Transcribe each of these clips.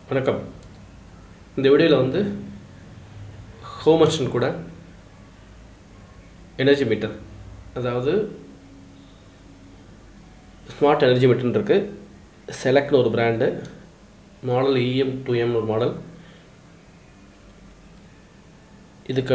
வணக்கம் இந்த வீடியோவில் வந்து ஹோமர்ஷன் கூட எனர்ஜி மீட்டர் அதாவது ஸ்மார்ட் எனர்ஜி மீட்டர்னு இருக்குது செலக்ட்னு ஒரு பிராண்டு மாடல் இஎம் டூ எம்னு ஒரு மாடல் இதுக்கு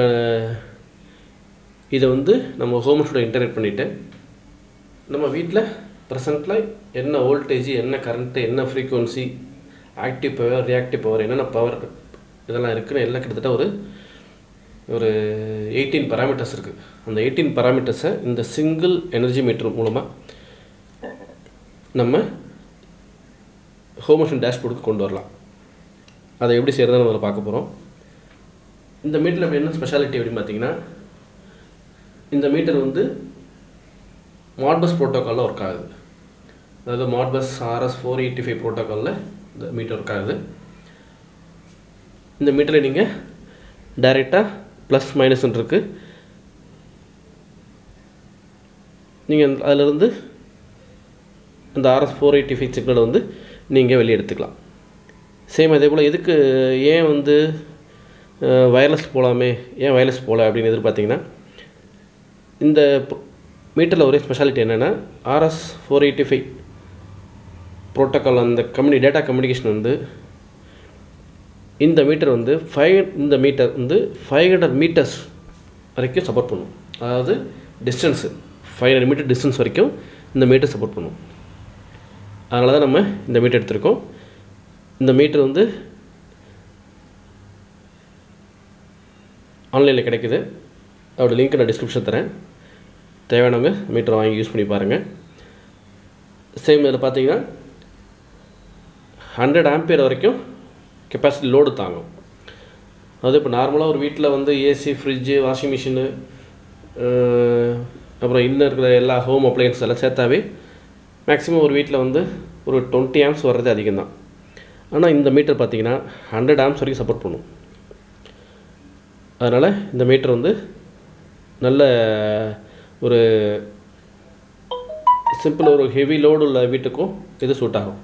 இதை வந்து நம்ம ஹோமர்ஸோட இன்டர்நெட் பண்ணிவிட்டு நம்ம வீட்டில் ப்ரெசண்ட்டில் என்ன வோல்டேஜ் என்ன கரண்ட்டு என்ன frequency active power reactive power என்னென்ன பவர் இதெல்லாம் இருக்குன்னு எல்லாம் கிட்டத்தட்ட ஒரு ஒரு எயிட்டீன் பராமீட்டர்ஸ் இருக்குது அந்த எயிட்டீன் பராமீட்டர்ஸை இந்த சிங்கிள் எனர்ஜி மீட்டர் மூலமாக நம்ம ஹோமோஷன் டேஷ்போர்டுக்கு கொண்டு வரலாம் அதை எப்படி செய்கிறத நம்ம அதில் பார்க்க போகிறோம் இந்த மீட்டரில் என்ன ஸ்பெஷாலிட்டி அப்படின்னு பார்த்தீங்கன்னா இந்த மீட்டர் வந்து மாட்பஸ் ப்ரோட்டோக்காலில் ஒர்க் ஆகுது அதாவது Modbus RS four eighty five ப்ரோட்டோக்காலில் இந்த மீட்டர் ஒர்க் ஆகுது இந்த மீட்டரை நீங்கள் டைரெக்டாக ப்ளஸ் மைனஸ்ன்னு இருக்குது நீங்கள் அதிலிருந்து இந்த ஆர்எஸ் ஃபோர் எயிட்டி ஃபைவ் சிக்னலை வந்து நீங்கள் வெளியே எடுத்துக்கலாம் சேம் அதே போல் எதுக்கு ஏன் வந்து வயர்லெஸ் போகலாமே ஏன் வயர்லெஸ் போகல அப்படின்னு எதிர்பார்த்தீங்கன்னா இந்த மீட்டரில் ஒரே ஸ்பெஷாலிட்டி என்னென்னா RS four eighty five protocol அந்த கம்யூனி டேட்டா கம்யூனிகேஷன் வந்து இந்த மீட்டர் வந்து ஃபைவ் இந்த மீட்டர் வந்து ஃபைவ் ஹண்ட்ரட் மீட்டர்ஸ் வரைக்கும் சப்போர்ட் பண்ணும் அதாவது distance five hundred meter distance வரைக்கும் இந்த மீட்டர் சப்போர்ட் பண்ணும் அதனால தான் நம்ம இந்த மீட்டர் எடுத்திருக்கோம் இந்த மீட்டர் வந்து ஆன்லைனில் கிடைக்குது அதோட லிங்க் நான் டிஸ்கிரிப்ஷன் தரேன் தேவையானவங்க மீட்டரை வாங்கி யூஸ் பண்ணி பாருங்கள் சேம் இதில் பார்த்தீங்கன்னா ஹண்ட்ரட் ஆம்பியர் வரைக்கும் கெப்பாசிட்டி லோடு தாங்கும் அதாவது இப்போ நார்மலாக ஒரு வீட்டில் வந்து ஏசி ஃப்ரிட்ஜு வாஷிங் மிஷினு அப்புறம் இன்னும் இருக்கிற எல்லா ஹோம் அப்ளையன்ஸ் எல்லாம் சேர்த்தாவே மேக்ஸிமம் ஒரு வீட்டில் வந்து ஒரு டுவெண்ட்டி ஆம்ஸ் வர்றது அதிகம் தான் ஆனால் இந்த மீட்டர் பார்த்தீங்கன்னா ஹண்ட்ரட் ஆம்ஸ் வரைக்கும் சப்போர்ட் பண்ணும் அதனால் இந்த மீட்டர் வந்து நல்ல ஒரு சிம்பிள் ஒரு ஹெவி லோடு உள்ள வீட்டுக்கும் இது சூட் ஆகும்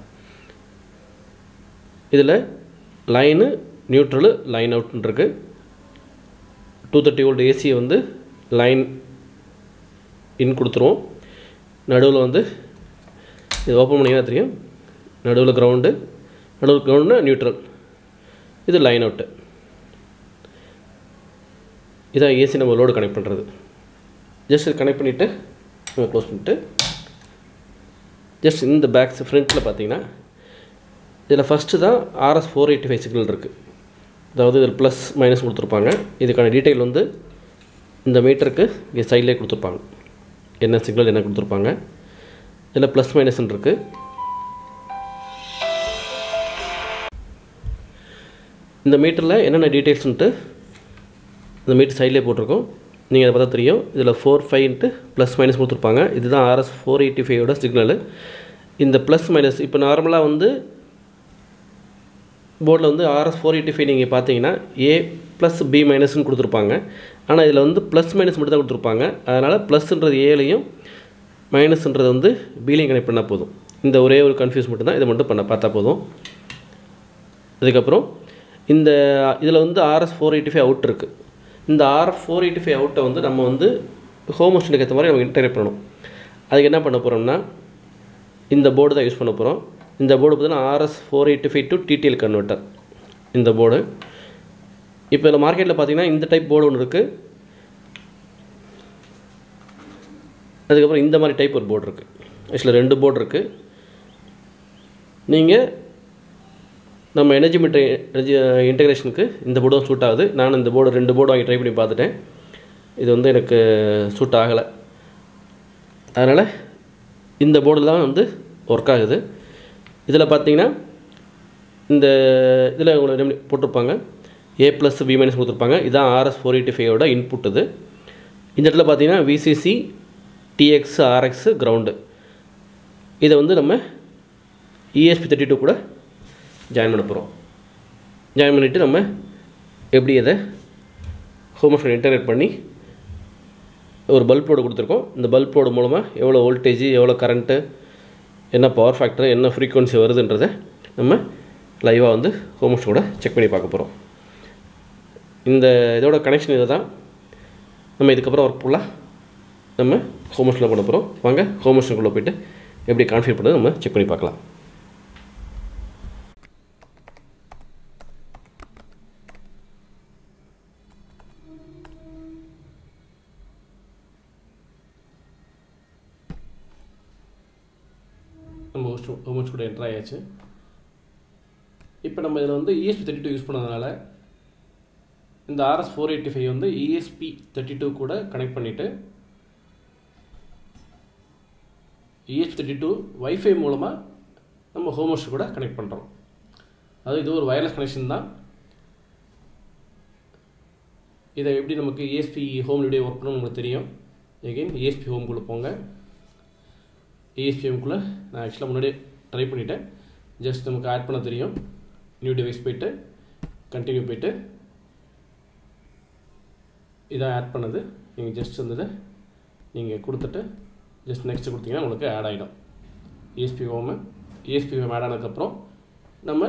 இதில் லைனு நியூட்ரலு லைன் அவுட்னு இருக்கு டூ தேர்ட்டி வோல்ட் ஏசியை வந்து லைன் இன் கொடுத்துருவோம் நடுவில் வந்து இது ஓப்பன் பண்ணிங்கன்னா தெரியும் நடுவில் கிரவுண்டு நடுவில் கிரவுண்டு நியூட்ரல் இது லைன் அவுட்டு இதான் ஏசி நம்ம லோடு கனெக்ட் பண்ணுறது ஜஸ்ட் இது கனெக்ட் பண்ணிவிட்டு நம்ம க்ளோஸ் பண்ணிவிட்டு ஜஸ்ட் இந்த பேக்ஸ் ஃப்ரண்ட்டில் பார்த்தீங்கன்னா இதில் ஃபஸ்ட்டு தான் RS four eighty five signal இருக்குது அதாவது இதில் ப்ளஸ் மைனஸ் கொடுத்துருப்பாங்க இதுக்கான டீட்டெயில் வந்து இந்த மீட்டருக்கு இங்கே சைட்லேயே கொடுத்துருப்பாங்க என்ன சிக்னல் என்ன கொடுத்துருப்பாங்க இதில் ப்ளஸ் மைனஸ்ன்னு இருக்குது இந்த மீட்டரில் என்னென்ன டீட்டெயில்ஸ்ன்ட்டு இந்த மீட்டர் சைட்லேயே போட்டிருக்கோம் நீங்கள் அதை பார்த்தா தெரியும் இதில் ஃபோர் ஃபைவ்ன்ட்டு ப்ளஸ் மைனஸ் கொடுத்துருப்பாங்க இதுதான் ஆர்எஸ் ஃபோர் எயிட்டி ஃபைவோட சிக்னல் இந்த ப்ளஸ் மைனஸ் இப்போ நார்மலாக வந்து போர்டில் வந்து ஆர்எஸ் ஃபோர் எயிட்டி ஃபைவ் நீங்கள் பார்த்தீங்கன்னா ஏ ப்ளஸ் பி மைனஸ்னு கொடுத்துருப்பாங்க ஆனால் இதில் வந்து ப்ளஸ் மைனஸ் மட்டும் தான் கொடுத்துருப்பாங்க அதனால் ப்ளஸ்ன்றது ஏலையும் மைனஸ்ன்றது வந்து பிலையும் கனெக்ட் பண்ணால் போதும் இந்த ஒரே ஒரு கன்ஃபியூஸ் மட்டும் தான் இதை மட்டும் பண்ண பார்த்தா போதும் அதுக்கப்புறம் இந்த இதில் வந்து RS four eighty five out இருக்குது இந்த ஆர் ஃபோர் எயிட்டி ஃபைவ் அவுட்டை வந்து நம்ம வந்து ஹோம் மிஷினுக்கு ஏற்ற மாதிரி நம்ம இன்டர்நெட் பண்ணணும் அதுக்கு என்ன பண்ண போகிறோம்னா இந்த போர்டு தான் யூஸ் பண்ண போகிறோம் இந்த போர்டு பார்த்தீங்கன்னா RS four eighty five to TTL converter இந்த போர்டு இப்போ இதில் மார்க்கெட்டில் பார்த்தீங்கன்னா இந்த டைப் போர்டு ஒன்று இருக்குது அதுக்கப்புறம் இந்த மாதிரி டைப் ஒரு போர்டு இருக்குது ஆக்சுவலாக ரெண்டு போர்டு இருக்குது நீங்கள் நம்ம எனர்ஜி மீட்டர் எனர்ஜி இன்டகிரேஷனுக்கு இந்த போர்டு தான் சூட் ஆகுது நான் இந்த போர்டு ரெண்டு போர்டு வாங்கி ட்ரை பண்ணி பார்த்துட்டேன் இது வந்து எனக்கு சூட் ஆகலை அதனால் இந்த போர்டு தான் வந்து ஒர்க் ஆகுது இதில் பார்த்தீங்கன்னா இந்த இதில் உங்களை போட்டிருப்பாங்க ஏ ப்ளஸ் பி மைனஸ் கொடுத்துருப்பாங்க இதுதான் ஆர்எஸ் ஃபோர் எயிட்டி ஃபைவோட இன்புட் இது இந்த இடத்துல பார்த்தீங்கன்னா விசிசி டிஎக்ஸ் ஆர்எக்ஸு கிரவுண்டு இதை வந்து நம்ம இஎஸ்பி தேர்ட்டி டூ கூட ஜாயின் பண்ண போகிறோம் ஜாயின் பண்ணிவிட்டு நம்ம எப்படி அதை ஹோமோஷன் இன்டகிரேட் பண்ணி ஒரு பல்ப் போர்டு கொடுத்துருக்கோம் இந்த பல்ப் போர்டு மூலமாக எவ்வளோ வோல்டேஜ் எவ்வளோ கரண்ட்டு என்ன பவர் ஃபேக்டர் என்ன ஃப்ரீக்குவன்சி வருதுன்றதை நம்ம லைவாக வந்து ஹோமோஸ் கூட செக் பண்ணி பார்க்க போகிறோம் இந்த இதோட கனெக்ஷன் இதை தான் நம்ம இதுக்கப்புறம் ஒர்க் ஃபுல்லாக நம்ம ஹோமோஷனில் பண்ண போகிறோம் வாங்க ஹோமோஷனுக்குள்ளே போயிட்டு எப்படி கான்ஃபிகர் பண்ணுறது நம்ம செக் பண்ணி பார்க்கலாம் நம்ம ஹோமோஸ் கூட என்ட்ரு ஆயாச்சு இப்போ நம்ம இதில் வந்து இஎஸ்பி தேர்ட்டி டூ யூஸ் பண்ணதுனால இந்த ஆர்எஸ் ஃபோர் எயிட்டி ஃபைவ் வந்து இஎஸ்பி தேர்ட்டி டூ கூட கனெக்ட் பண்ணிவிட்டு இஎஸ்பி தேர்ட்டி டூ வைஃபை மூலமாக நம்ம ஹோமோஸ் கூட கனெக்ட் பண்ணுறோம் அது இது ஒரு வயர்லெஸ் கனெக்ஷன் தான் இதை எப்படி நமக்கு இஎஸ்பி ஹோம் வீடியோ ஒர்க் பண்ணணும் உங்களுக்கு தெரியும் எகெயின் இஎஸ்பி ஹோம்குள்ளே போங்க ஏஎஸ்பிஎம்குள்ளே நான் ஆக்சுவலாக முன்னாடியே ட்ரை பண்ணிட்டேன் ஜஸ்ட் நமக்கு ஆட் பண்ண தெரியும் நியூ டிவைஸ் போயிட்டு கண்டினியூ போயிட்டு இதான் ஆட் பண்ணது நீங்கள் ஜஸ்ட் வந்தது நீங்கள் கொடுத்துட்டு ஜஸ்ட் நெக்ஸ்ட் கொடுத்தீங்கன்னா உங்களுக்கு ஆட் ஆகிடும் ESP home ESP home add ஆனதுக்கப்புறம் நம்ம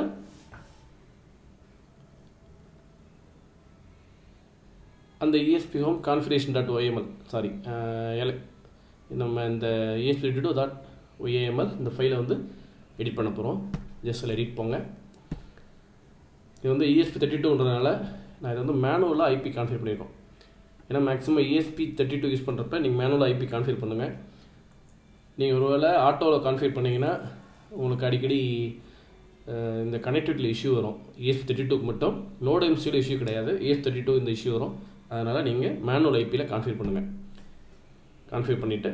அந்த ESP home configuration dot YML sorry நம்ம இந்த இஎஸ்பி டூ டாட் ஒய்ஏஎம்எல் இந்த ஃபைலை வந்து எடிட் பண்ண போகிறோம் ஜஸ்ட் அதில் எடிட் போங்க இது வந்து இஎஸ்பி தேர்ட்டி டூன்றதுனால நான் இதை வந்து மேனுவலாக ஐபி கான்ஃபிகர் பண்ணியிருக்கோம் ஏன்னா maximum ESP thirty two use பண்ணுறப்ப நீங்கள் மேனுவலாக ஐபி கான்ஃபிகர் பண்ணுங்கள் நீங்கள் ஒருவேளை ஆட்டோவில் கான்ஃபிகர் பண்ணிங்கன்னா உங்களுக்கு அடிக்கடி இந்த கனெக்டிவிட்டியில் இஷ்யூ வரும் இஎஸ்பி தேர்ட்டி டூக்கு மட்டும் நோட் எம்சியில் இஷ்யூ கிடையாது இஎஸ் தேர்ட்டி டூ இந்த இஷ்யூ வரும் அதனால் நீங்கள் மேனுவல் ஐபியில் கான்ஃபிகர் பண்ணுங்கள் கான்ஃபிகர் பண்ணிவிட்டு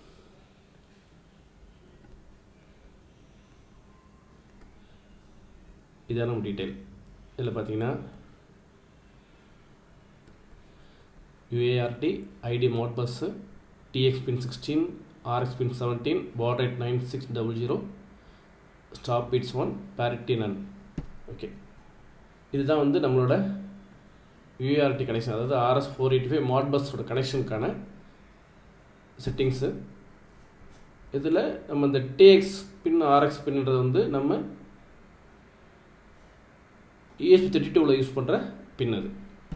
இதான் நம்ம டீட்டெயில் இதில் பார்த்தீங்கன்னா UART ID modbus TX pin sixteen RX pin seventeen baud rate nine six double zero stop bits one parity none okay இதுதான் வந்து நம்மளோட யூஏஆர்டி கனெக்ஷன் அதாவது ஆர்எஸ் ஃபோர் எயிட்டி ஃபைவ் மாட் பஸ்ஸோட கனெக்ஷனுக்கான செட்டிங்ஸு இதில் நம்ம இந்த டிஎக்ஸ் பின் ஆர்எக்ஸ் பின்ன்றது வந்து நம்ம இஎஸ்பி தேர்ட்டி டூவில் யூஸ் பண்ணுற பின் அது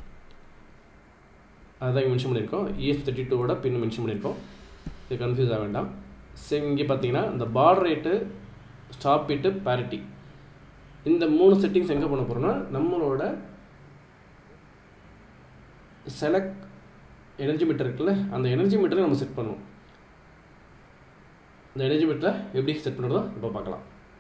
அதுதான் மென்ஷன் பண்ணியிருக்கோம் இஎஸ்பி தேர்ட்டி டூவோட பின் மென்ஷன் பண்ணியிருக்கோம் இது கன்ஃபியூஸ் ஆக வேண்டாம் சேம் இங்கே பார்த்தீங்கன்னா இந்த baud rate stop bit parity இந்த மூணு செட்டிங்ஸ் எங்கே பண்ண போகிறோம்னா நம்மளோட செலக்ட் எனர்ஜி மீட்டர் இருக்குல்ல அந்த எனர்ஜி மீட்டரை நம்ம செட் பண்ணுவோம் இந்த எனர்ஜி மீட்டரை எப்படி செட் பண்ணுறதோ இப்போ பார்க்கலாம்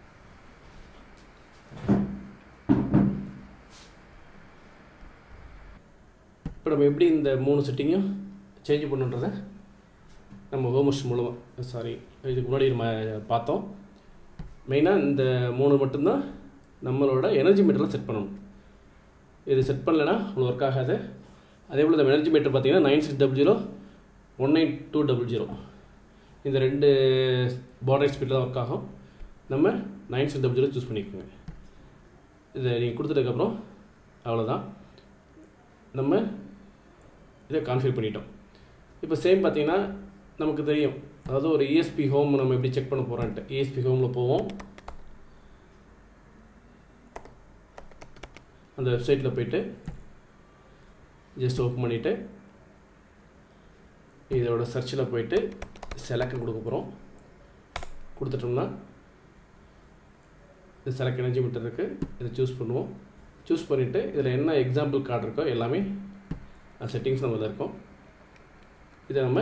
இப்போ நம்ம எப்படி இந்த மூணு செட்டிங்கும் சேஞ்ச் பண்ணுன்றதை நம்ம ஹோமஸ் மூலமாக சாரி இதுக்கு முன்னாடி நம்ம பார்த்தோம் மெயினாக இந்த மூணு மட்டும்தான் நம்மளோட எனர்ஜி மீட்டரில் செட் பண்ணணும் இது செட் பண்ணலைன்னா உங்களுக்கு ஒர்க் ஆகாது அதே போல் இந்த எனர்ஜி மீட்டர் பார்த்தீங்கன்னா nine six double zero one nine two double zero இந்த ரெண்டு பார்டர் ஸ்பீடில் தான் ஒர்க் ஆகும் நம்ம nine six double zero choose பண்ணிக்கோங்க இதை நீங்கள் கொடுத்ததுக்கப்புறம் அவ்வளோதான் நம்ம இதை கான்ஃபிகர் பண்ணிட்டோம் இப்போ சேம் பார்த்தீங்கன்னா நமக்கு தெரியும் அதாவது ஒரு இஎஸ்பி ஹோம் நம்ம எப்படி செக் பண்ண போகிறோன்ட்டு இஎஸ்பி ஹோமில் போவோம் அந்த வெப்சைட்டில் போயிட்டு ஜஸ்ட் ஓப்பன் பண்ணிவிட்டு இதோட சர்ச்சில் போயிட்டு செலக்ட் கொடுக்க போகிறோம் கொடுத்துட்டோம்னா இது செலக்ட் எனர்ஜி மீட்டர் இருக்குது இதை சூஸ் பண்ணுவோம் சூஸ் பண்ணிவிட்டு இதில் என்ன எக்ஸாம்பிள் கார்டு இருக்கோ எல்லாமே செட்டிங்ஸ் நம்ம இருக்கும் இதை நம்ம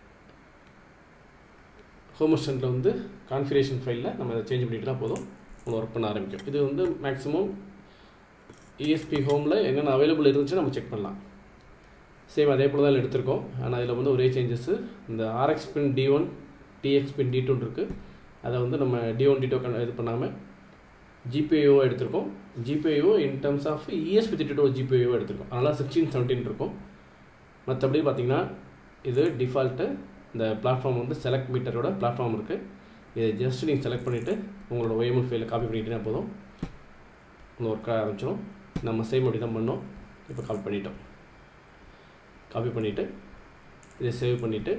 ஹோமோஸ்டனில் வந்து கான்ஃபிகரேஷன் ஃபைலில் நம்ம அதை சேஞ்ச் பண்ணிட்டுனா போதும் நம்ம ஒர்க் பண்ண ஆரம்பிக்கும் இது வந்து மேக்ஸிமம் இஎஸ்பி ஹோமில் என்னென்ன அவைலபிள் இருந்துச்சு நம்ம செக் பண்ணலாம் சேம் அதே போல் தான் எடுத்திருக்கோம் ஆனால் இதில் வந்து ஒரே சேஞ்சஸ்ஸு இந்த RX pin D one TX pin D டூன் இருக்குது அதை வந்து நம்ம டி ஒன் டி டூ இது பண்ணாமல் ஜிபிஓ எடுத்திருக்கோம் GPO in terms of ESP thirty two GPO எடுத்திருக்கோம் அதனால் சிக்ஸ்டீன் செவன்டீன் இருக்கும் மற்றபடி பார்த்திங்கன்னா இது டிஃபால்ட்டு இந்த பிளாட்ஃபார்ம் வந்து செலக்ட் மீட்டரோட பிளாட்ஃபார்ம் இருக்குது இதை ஜஸ்ட் நீங்கள் செலக்ட் பண்ணிவிட்டு உங்களோட ஒய்எம்எல் ஃபைலில் காப்பி பண்ணிட்டீங்கன்னா போதும் உங்களுக்கு ஒர்க் ஆரம்பிச்சிடும் நம்ம சேம் அப்படி தான் பண்ணோம் இப்போ காப்பி பண்ணிட்டோம் காப்பி பண்ணிவிட்டு இதை சேவ் பண்ணிவிட்டு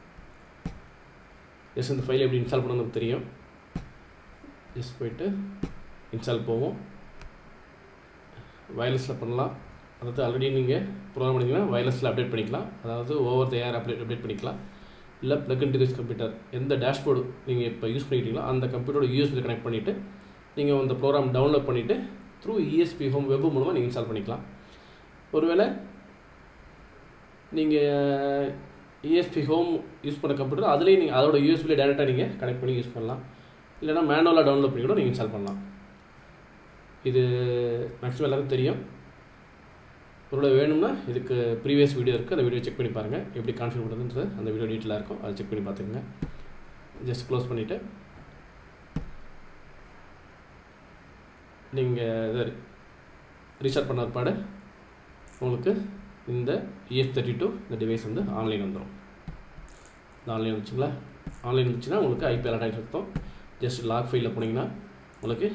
ஜஸ்ட் இந்த ஃபைல் எப்படி இன்ஸ்டால் பண்ண நமக்கு தெரியும் ஜஸ்ட் போயிட்டு இன்ஸ்டால் போவோம் வயர்லெஸில் பண்ணலாம் அதாவது ஆல்ரெடி நீங்கள் ப்ரோக்ராம் பண்ணிங்கன்னா வயர்லெஸில் அப்டேட் பண்ணிக்கலாம் அதாவது over the air update update பண்ணிக்கலாம் இல்லை ப்ளக் இன் டிவைஸ் கம்ப்யூட்டர் எந்த டேஷ்போர்டு நீங்கள் இப்போ யூஸ் பண்ணிக்கிட்டீங்களோ அந்த கம்ப்யூட்டரோட யூஎஸ்பி கனெக்ட் பண்ணிவிட்டு நீங்கள் அந்த ப்ரோக்ராம் டவுன்லோட் பண்ணிவிட்டு த்ரூ இஎஸ்பி ஹோம் வெப் மூலமாக நீங்கள் இன்ஸ்டால் பண்ணிக்கலாம் ஒருவேளை நீங்கள் இஎஸ்பி ஹோம் யூஸ் பண்ண கம்ப்யூட்டர் அதுலேயும் நீங்கள் அதோட யூஎஸ்பியில் டேரெக்டாக நீங்கள் கனெக்ட் பண்ணி யூஸ் பண்ணலாம் இல்லைனா மேனுவலாக டவுன்லோட் பண்ணி கூட நீங்கள் இன்ஸ்டால் பண்ணலாம் இது மேக்ஸிமம் எல்லாருக்கும் தெரியும் ஒருவேளை வேணும்னா இதுக்கு ப்ரீவியஸ் வீடியோ இருக்குது அந்த வீடியோ செக் பண்ணி பாருங்கள் எப்படி கான்ஃபிகர் பண்ணுறதுன்றது அந்த வீடியோ டீட்டெயிலாக இருக்கும் அதை செக் பண்ணி பார்த்துக்கோங்க ஜஸ்ட் க்ளோஸ் பண்ணிவிட்டு நீங்கள் இதை ரீசார்ட் பண்ண பாடு உங்களுக்கு இந்த இஎஃப் தேர்ட்டி டூ இந்த டிவைஸ் வந்து ஆன்லைன் வந்துடும் இந்த ஆன்லைன் வந்துச்சுங்களா ஆன்லைன் வந்துச்சுன்னா உங்களுக்கு ஐபி அலர்ட் ஆகிட்டு அர்த்தம் ஜஸ்ட் லாக் ஃபைலில் போனீங்கன்னா உங்களுக்கு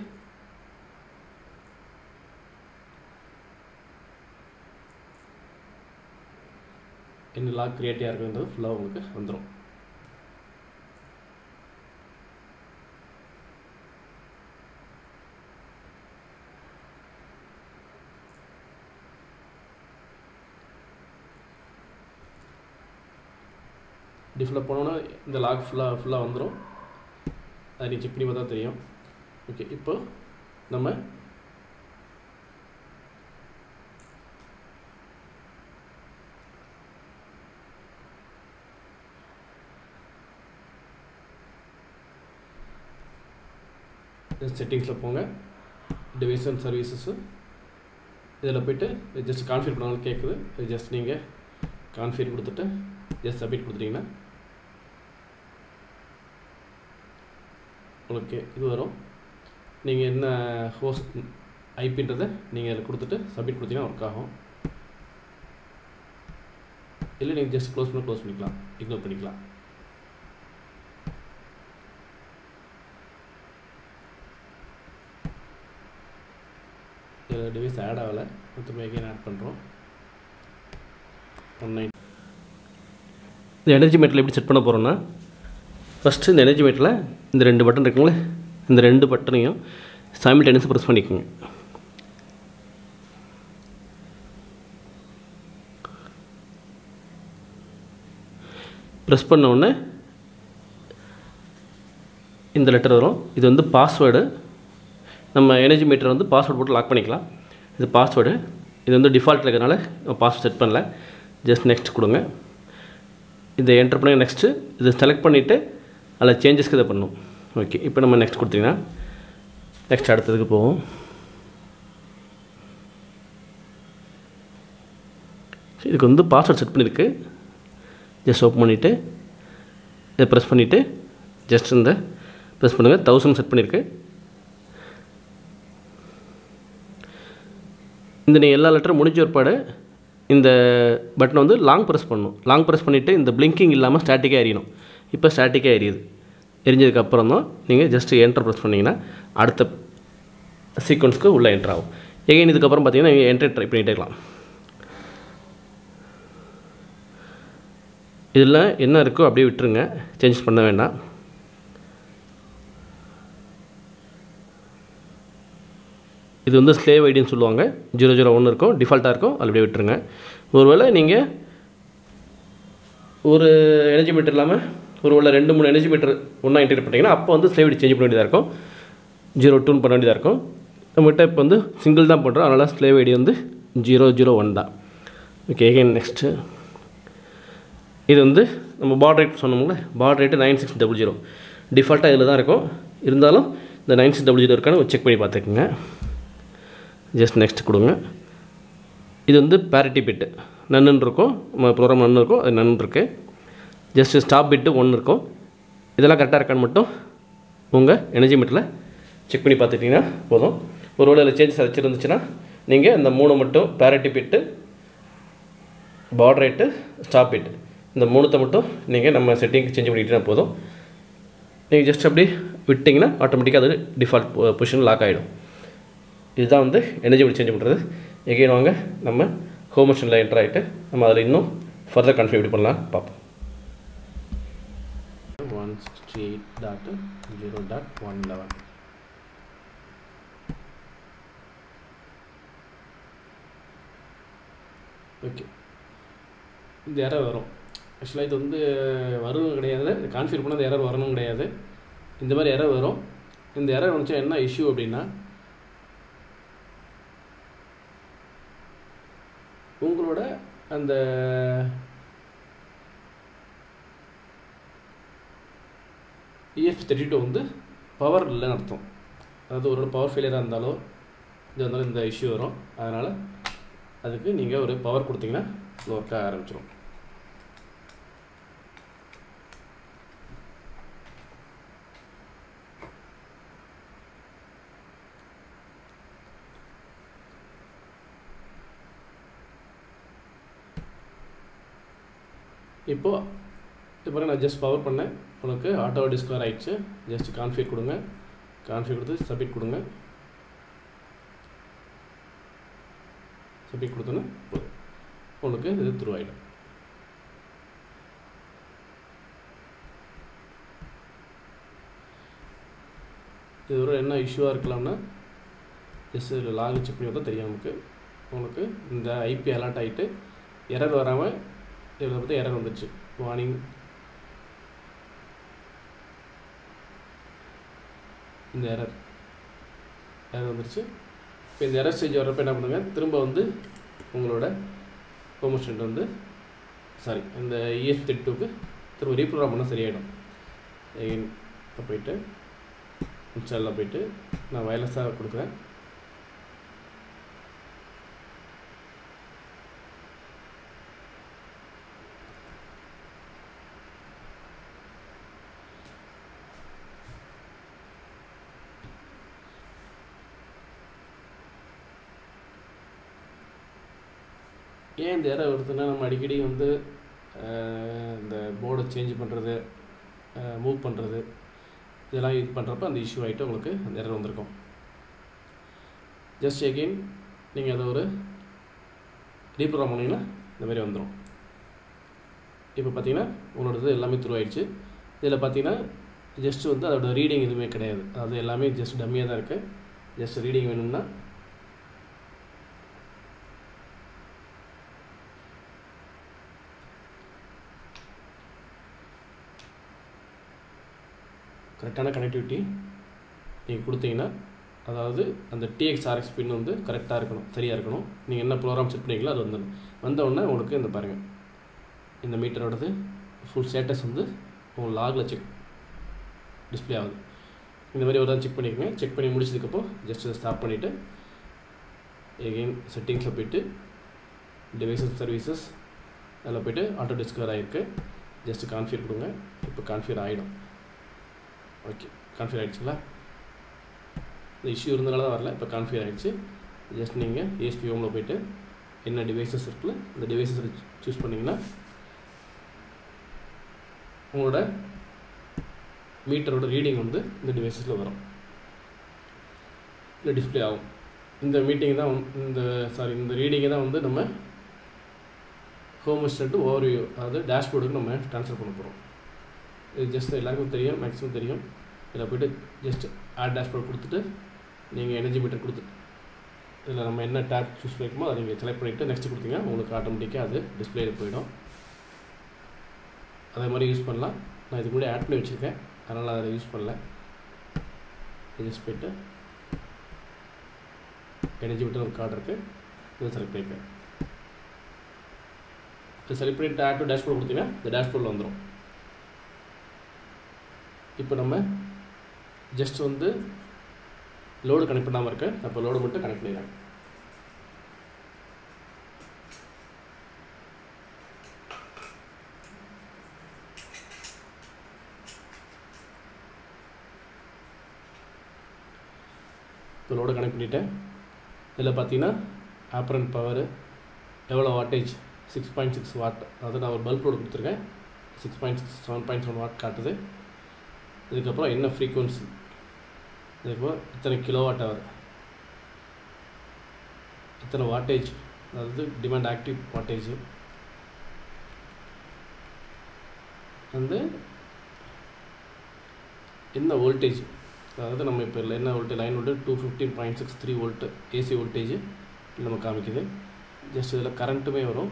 என்ன லாக் க்ரியேட்டிவாக இருக்குன்றது ஃபுல்லாக உங்களுக்கு வந்துடும் டிஃபில் போனோன்னா இந்த லாக் ஃபுல்லாக ஃபுல்லாக வந்துடும் அதை நீ செக் பண்ணி பார்த்தா தெரியும் ஓகே இப்போ நம்ம செட்டிங்ஸில் போங்க டிவைஸ் அண்ட் சர்வீசஸ்ஸு இதில் போய்ட்டு ஜஸ்ட் கான்ஃபிகர் பண்ணாலும் கேட்குது ஜஸ்ட் நீங்கள் கான்ஃபிகர் கொடுத்துட்டு ஜஸ்ட் சப்மிட் கொடுத்துட்டிங்கன்னா உங்களுக்கு இது வரும் நீங்கள் என்ன ஹோஸ்ட் ஐபின்றதை நீங்கள் அதில் கொடுத்துட்டு சப்மிட் கொடுத்தீங்கன்னா ஒர்க் ஆகும் இல்லை நீங்கள் ஜஸ்ட் க்ளோஸ் பண்ணி க்ளோஸ் பண்ணிக்கலாம் இக்னோர் பண்ணிக்கலாம் இதில் டிவைஸ் ஆட் ஆகலை திரும்ப எகைன் ஆட் பண்ணுறோம் ஒன் நைன் இந்த எனர்ஜி மீட்டரில் எப்படி செட் பண்ண போகிறோன்னா ஃபஸ்ட்டு இந்த எனர்ஜி மீட்டரில் இந்த ரெண்டு பட்டன் இருக்குங்களே இந்த ரெண்டு பட்டனையும் சைமில்டேனியஸாக ப்ரெஸ் பண்ணிக்கோங்க ப்ரெஸ் பண்ண உடனே இந்த லெட்டர் வரும் இது வந்து பாஸ்வேர்டு நம்ம எனர்ஜி மீட்டர் வந்து பாஸ்வேர்டு போட்டு லாக் பண்ணிக்கலாம் இது பாஸ்வேர்டு இது வந்து டிஃபால்ட் இருக்கிறதுனால பாஸ்வேர்ட் செட் பண்ணல ஜஸ்ட் நெக்ஸ்ட் கொடுங்க இதை என்டர் பண்ணி நெக்ஸ்ட்டு இதை செலக்ட் பண்ணிவிட்டு அதில் சேஞ்சஸ்க்கு இதை பண்ணணும் ஓகே இப்போ நம்ம நெக்ஸ்ட் கொடுத்தீங்கன்னா நெக்ஸ்ட் அடுத்ததுக்கு போவோம் இதுக்கு வந்து பாஸ்வேர்ட் செட் பண்ணியிருக்கு ஜஸ்ட் ஓப்பன் பண்ணிவிட்டு இதை ப்ரெஸ் பண்ணிவிட்டு ஜஸ்ட் இந்த ப்ரெஸ் பண்ணுங்கள் தௌசண்ட் செட் பண்ணியிருக்கு இந்த நீ எல்லா லெட்டரும் முடிஞ்ச ஒருபாடு இந்த பட்டனை வந்து லாங் ப்ரெஸ் பண்ணணும் லாங் ப்ரெஸ் பண்ணிவிட்டு இந்த பிளிங்கிங் இல்லாமல் ஸ்டாட்டிக்காக எரியணும் இப்போ ஸ்டாட்டிக்காக எரியுது எரிஞ்சதுக்கப்புறம் தான் நீங்கள் ஜஸ்ட் என்டர் ப்ரெஸ் பண்ணிங்கன்னா அடுத்த சீக்வன்ஸ்க்கு உள்ளே என்ட்ரு ஆகும் எகைன் இதுக்கப்புறம் பார்த்தீங்கன்னா நீங்கள் என்ட்ரு ட்ரை பண்ணிகிட்டே இருக்கலாம் இதில் என்ன இருக்கோ அப்படியே விட்டுருங்க சேஞ்ச் பண்ண வேண்டாம் இது வந்து ஸ்லேவ் ஐடின்னு சொல்லுவாங்க ஜீரோ ஜீரோ ஒன்று இருக்கும் டிஃபால்ட்டாக இருக்கும் அது அப்படியே விட்டுருங்க ஒருவேளை நீங்கள் ஒரு எனர்ஜி மீட்டர் இல்லாமல் ஒருவேளை ரெண்டு மூணு எனர்ஜி மீட்டர் ஒன்றா இன்டர்ட் பண்ணிங்கன்னா அப்போ வந்து ஸ்லேவ் ஐடி சேஞ்ச் பண்ண வேண்டியதாக இருக்கும் ஜீரோ டூன் பண்ண வேண்டியதாக இருக்கும் நம்மகிட்ட இப்போ வந்து சிங்கிள் தான் பண்ணுறோம் அதனால் ஸ்லேவ் ஐடி வந்து ஜீரோ ஜீரோ ஒன் தான் ஓகே அகைன் நெக்ஸ்ட்டு இது வந்து நம்ம பாட் ரேட் சொன்னோம்ல baud rate nine six double zero டிஃபால்ட்டாக இதில் தான் இருக்கும் இருந்தாலும் இந்த நைன் சிக்ஸ் டபுள் ஜீரோ இருக்கான்னு செக் பண்ணி பார்த்துக்குங்க ஜஸ்ட் நெக்ஸ்ட் கொடுங்க இது வந்து பேரிட்டி பிட்டு நன்னு இருக்கும் நம்ம ப்ரோக்ராம் நன்னு இருக்கும் அது நன்னு இருக்குது ஜஸ்ட் ஸ்டாப் பிட்டு ஒன்று இருக்கும் இதெல்லாம் கரெக்டாக இருக்கான்னு மட்டும் உங்கள் எனர்ஜி மீட்டரில் செக் பண்ணி பார்த்துட்டிங்கன்னா போதும் ஒரு வேளை சேஞ்சஸ் வச்சுருந்துச்சுன்னா நீங்கள் இந்த மூணு மட்டும் parity bit baud rate stop bit இந்த மூணுத்தை மட்டும் நீங்கள் நம்ம செட்டிங் சேஞ்ச் பண்ணிக்கிட்டீங்கன்னா போதும் நீங்கள் ஜஸ்ட் அப்படி விட்டிங்கன்னா ஆட்டோமேட்டிக்காக அது டிஃபால்ட் பொசிஷன் லாக் ஆகிடும் இதுதான் வந்து எனர்ஜி பில் சேஞ்ச் பண்ணுறது எகைன் வாங்க நம்ம ஹோம் மிஷனில் என்டர் ஆகிட்டு நம்ம அதில் இன்னும் ஃபர்தர் கன்ஃபிகர் பண்ணலாம் பார்ப்போம் one sixty eight dot zero dot one eleven okay இந்த எரர் வரும் ஆக்சுவலாக இது வந்து வரும் கிடையாது கான்ஃபிகர் பண்ணால் இந்த எரர் வரணும் கிடையாது இந்த மாதிரி எரர் வரும் இந்த எரர் வந்துச்சா என்ன இஷ்யூ அப்படின்னா உங்களோட அந்த இஎஃப் தேர்ட்டி டூ வந்து பவர் இல்லைன்னு அர்த்தம் அதாவது ஒரு பவர் ஃபெயிலியராக இருந்தாலோ இது வந்தாலும் இந்த இஷ்யூ வரும் அதனால் அதுக்கு நீங்கள் ஒரு பவர் கொடுத்தீங்கன்னா இது ஒர்க் ஆக ஆரம்பிச்சிடும் இப்போது இப்போ நான் ஜஸ்ட் பவர் பண்ணேன் உனக்கு ஆட்டோ டிஸ்கவர் ஆயிடுச்சு ஜஸ்ட் கான்ஃபிக் கொடுங்க கான்ஃபிக் கொடுத்து சப்மிட் கொடுங்க சப்மிட் கொடுத்தோன்னே போதும் உனக்கு இது த்ரூ ஆகிடும் இது ஒரு என்ன இஷ்யூவாக இருக்கலாம்னா ஜஸ்ட் இதில் லாக் செக் பண்ணி தான் தெரியும் நமக்கு உங்களுக்கு இந்த ஐபி அலர்ட் ஆகிட்டு எரர் வராமல் இதில் பற்றி எரர் வந்துச்சு வார்னிங் இந்த எரர் எரர் வந்துருச்சு இப்போ இந்த எரர் ஸ்டேஜ் வரப்போ என்ன பண்ணுங்கள் திரும்ப வந்து உங்களோட ப்ரொமோஷன் வந்து சாரி இந்த இஎஸ் தேர்ட்டி டூக்கு திரும்ப ரீப்ரோக்ராம் பண்ணால் சரியாயிடும் இப்போ போயிட்டு இன்ஸ்டாலில் போயிட்டு நான் வயர்லெஸ்ஸாக கொடுக்குறேன் ஏன் இந்த எரர் வருதுன்னா நம்ம அடிக்கடி வந்து அஹ், இந்த போர்டை சேஞ்ச் பண்ணுறது மூவ் பண்ணுறது இதெல்லாம் இது பண்ணுறப்ப அந்த இஷ்யூ ஆகிட்டு உங்களுக்கு அந்த எரர் வந்திருக்கும் ஜஸ்ட் எகெயின் நீங்கள் அதை ஒரு ரீப்ரோக்ராம் பண்ணிங்கன்னா இந்த மாதிரி வந்துடும் இப்போ பார்த்தீங்கன்னா உங்களோடது எல்லாமே த்ரூ ஆயிடுச்சு இதில் பார்த்தீங்கன்னா ஜஸ்ட் வந்து அதோட ரீடிங் எதுவுமே கிடையாது அது எல்லாமே ஜஸ்ட் டம்மியாக தான் இருக்குது ஜஸ்ட் ரீடிங் வேணும்னா கரெக்டான கனெக்டிவிட்டி நீங்கள் கொடுத்தீங்கன்னா அதாவது அந்த டிஎக்ஸ்ஆர்எக்ஸ் பின் வந்து கரெக்டாக இருக்கணும் சரியாக இருக்கணும் நீங்கள் என்ன ப்ரோக்ராம் செட் பண்ணீங்களோ அது வந்துடும் வந்த உடனே உங்களுக்கு இந்த பாருங்கள் இந்த மீட்டரோடது ஃபுல் ஸ்டேட்டஸ் வந்து உங்கள் லாகில் செக் டிஸ்ப்ளே ஆகுது இந்த மாதிரி ஒரு தான் செக் பண்ணிக்கோங்க செக் பண்ணி முடிச்சதுக்கப்புறம் ஜஸ்ட் ஸ்டாப் பண்ணிவிட்டு எகெயின் செட்டிங்ஸில் போயிட்டு டிவைசஸ் சர்வீசஸ் அதில் போயிட்டு ஆட்டோ டிஸ்கவர் ஆகிருக்கு ஜஸ்ட் கான்ஃபியர் கொடுங்க இப்போ கான்ஃபியர் ஆகிடும் ஓகே கான்ஃபியர் ஆகிடுச்சுங்களா இந்த இஷ்யூ இருந்தனால தான் வரல இப்போ கான்ஃபியர் ஆகிடுச்சு ஜஸ்ட் நீங்கள் ஏஎஸ்பி ஹோமில் போயிட்டு என்ன டிவைசஸ் இருக்குல்ல இந்த டிவைசஸ் சூஸ் பண்ணிங்கன்னா உங்களோட மீட்டரோட ரீடிங் வந்து இந்த டிவைசஸில் வரும் இல்லை டிஸ்ப்ளே ஆகும் இந்த மீட்டிங் தான் வந்து- இந்த சாரி இந்த ரீடிங்கை தான் வந்து நம்ம ஹோம் அசிஸ்டன்ட்டு ஓவர்வியூ அதாவது டேஷ்போர்டுக்கு நம்ம ட்ரான்ஸ்ஃபர் பண்ண போகிறோம் இது ஜஸ்ட் எல்லாருக்கும் தெரியும் மேக்ஸிமம் தெரியும் இதில் போய்ட்டு ஜஸ்ட் ஆட் டேஷ்போர்ட் கொடுத்துட்டு நீங்கள் எனர்ஜி மீட்டர் கொடுத்துட்டு இதில் நம்ம என்ன டேப் சூஸ் பண்ணிக்கமோ அதை நீங்கள் செலக்ட் பண்ணிவிட்டு நெக்ஸ்ட் கொடுத்தீங்க உங்களுக்கு ஆட்டோமேட்டிக்காக அது டிஸ்பிளேயில் போயிடும் அதே மாதிரி யூஸ் பண்ணலாம் நான் இதுக்கு முன்னாடி ஆட் பண்ணி வச்சுருக்கேன் அதனால் அதை யூஸ் பண்ணல ஜஸ்ட் போயிட்டு எனர்ஜி மீட்டர் ஒரு கார்டு இருக்குது இதை செலக்ட் பண்ணிப்பேன் இது செலக்ட் பண்ணிட்டு ஆட் டு டேஷ்போர்ட் கொடுத்தீங்கன்னா இந்த டேஷ்போர்டில் வந்துடும் இப்போ நம்ம ஜஸ்ட் வந்து லோடு கனெக்ட் பண்ணாமல் இருக்க அப்போ லோடு மட்டும் கனெக்ட் பண்ணிடுறேன் இப்போ லோடு கனெக்ட் பண்ணிட்டேன் இதில் பார்த்தீங்கன்னா ஆப்ரன் பவர் எவ்வளோ wattage six point six watt அதாவது நான் ஒரு பல்ப் லோடு கொடுத்துருக்கேன் six point six seven point seven watt காட்டுது இதுக்கப்புறம் என்ன ஃப்ரீக்குவன்சி இதுக்கப்புறம் இத்தனை கிலோ வாட் ஹவர் இத்தனை வாட்டேஜ் அதாவது டிமாண்ட் ஆக்டிவ் வாட்டேஜ் வந்து என்ன வோல்டேஜ் அதாவது நம்ம இப்போ என்ன voltage line voltage two fifteen point six three volt AC voltage நம்ம காமிக்குது ஜஸ்ட் இதில் கரண்ட்டுமே வரும்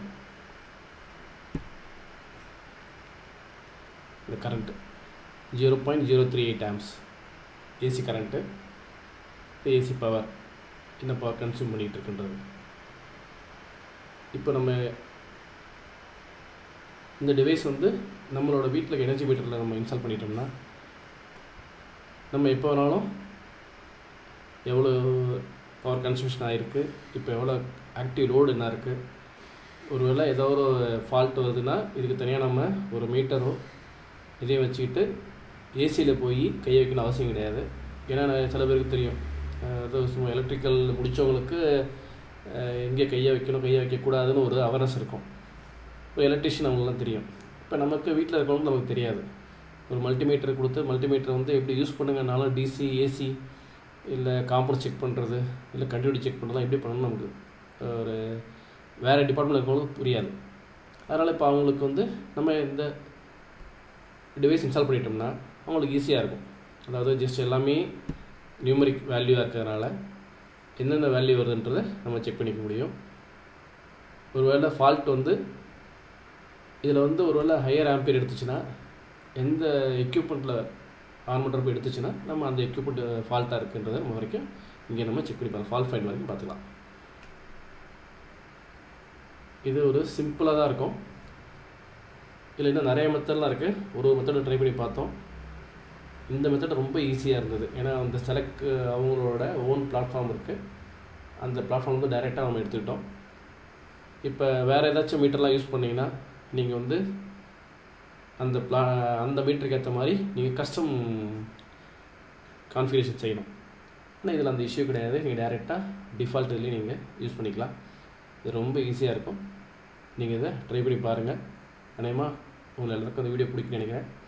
இந்த current zero point zero three eight amps AC current AC power என்ன பவர் கன்சியூம் பண்ணிகிட்டு இருக்குன்றது இப்போ நம்ம இந்த டிவைஸ் வந்து நம்மளோட வீட்டில் எனர்ஜி மீட்டரில் நம்ம இன்ஸ்டால் பண்ணிட்டோம்னா நம்ம எப்போ வேணாலும் எவ்வளோ பவர் கன்சம்ஷன் ஆகிருக்கு இப்போ எவ்வளோ ஆக்டிவ் லோடு என்ன இருக்குது ஒருவேளை ஏதோ ஒரு ஃபால்ட் வருதுன்னா இதுக்கு தனியாக நம்ம ஒரு மீட்டரோ இதையும் வச்சுக்கிட்டு ஏசியில் போய் கை வைக்கணும் அவசியம் கிடையாது ஏன்னா நான் சில பேருக்கு தெரியும் அதாவது சும்மா எலக்ட்ரிக்கல் முடித்தவங்களுக்கு எங்கே கையை வைக்கணும் கையை வைக்கக்கூடாதுன்னு ஒரு அவேர்னஸ் இருக்கும் ஒரு எலக்ட்ரிஷியன் அவங்களாம் தெரியும் இப்போ நமக்கு வீட்டில் இருக்கவங்களுக்கு நமக்கு தெரியாது ஒரு மல்டிமீட்டர் கொடுத்து மல்டிமீட்டர் வந்து எப்படி யூஸ் பண்ணுங்கனாலும் டிசி ஏசி இல்லை காம்பர் செக் பண்ணுறது இல்லை கண்டினியூட்டி செக் பண்ணுறதுலாம் எப்படி பண்ணணும் நமக்கு ஒரு வேறு டிபார்ட்மெண்ட் இருக்கவங்களுக்கு புரியாது அதனால் இப்போ அவங்களுக்கு வந்து நம்ம இந்த டிவைஸ் இன்ஸ்டால் பண்ணிட்டோம்னா அவங்களுக்கு ஈஸியாக இருக்கும் அதாவது ஜஸ்ட் எல்லாமே நியூமரிக் வேல்யூவாக இருக்கிறதுனால என்னென்ன வேல்யூ வருதுன்றதை நம்ம செக் பண்ணிக்க முடியும் ஒருவேளை ஃபால்ட் வந்து இதில் வந்து ஒருவேளை ஹையர் ஆம்பியர் எடுத்துச்சுன்னா எந்த எக்யூப்மெண்ட்டில் ஆன் பண்ணுறப்ப எடுத்துச்சுன்னா நம்ம அந்த எக்யூப்மெண்ட் ஃபால்ட்டாக இருக்குன்றதை நம்ம வரைக்கும் இங்கே நம்ம செக் பண்ணி பார்க்கலாம் ஃபால்ட் ஃபைன் வரைக்கும் பார்த்துக்கலாம் இது ஒரு சிம்பிளாக தான் இருக்கும் இதில் இன்னும் நிறைய மெத்தட்லாம் இருக்குது ஒரு மெத்தடை ட்ரை பண்ணி பார்த்தோம் இந்த மெத்தட் ரொம்ப ஈஸியாக இருந்தது ஏன்னா அந்த செலக்ட் அவங்களோட ஓன் பிளாட்ஃபார்ம் இருக்குது அந்த பிளாட்ஃபார்ம் வந்து டைரெக்டாக நம்ம எடுத்துக்கிட்டோம் இப்போ வேறு ஏதாச்சும் மீட்டர்லாம் யூஸ் பண்ணிங்கன்னா நீங்கள் வந்து அந்த ப்ளா அந்த மீட்டருக்கு ஏற்ற மாதிரி நீங்கள் கஸ்டம் கான்ஃபிகரேஷன் செய்யணும் ஆனால் இதில் அந்த இஷ்யூ கிடையாது நீங்கள் டேரெக்டாக டிஃபால்ட் இதுலேயும் நீங்கள் யூஸ் பண்ணிக்கலாம் இது ரொம்ப ஈஸியாக இருக்கும் நீங்கள் இதை ட்ரை பண்ணி பாருங்கள் அநேகமாக உங்களுக்கு எல்லாருக்கும் அந்த வீடியோ பிடிக்குன்னு நினைக்கிறேன்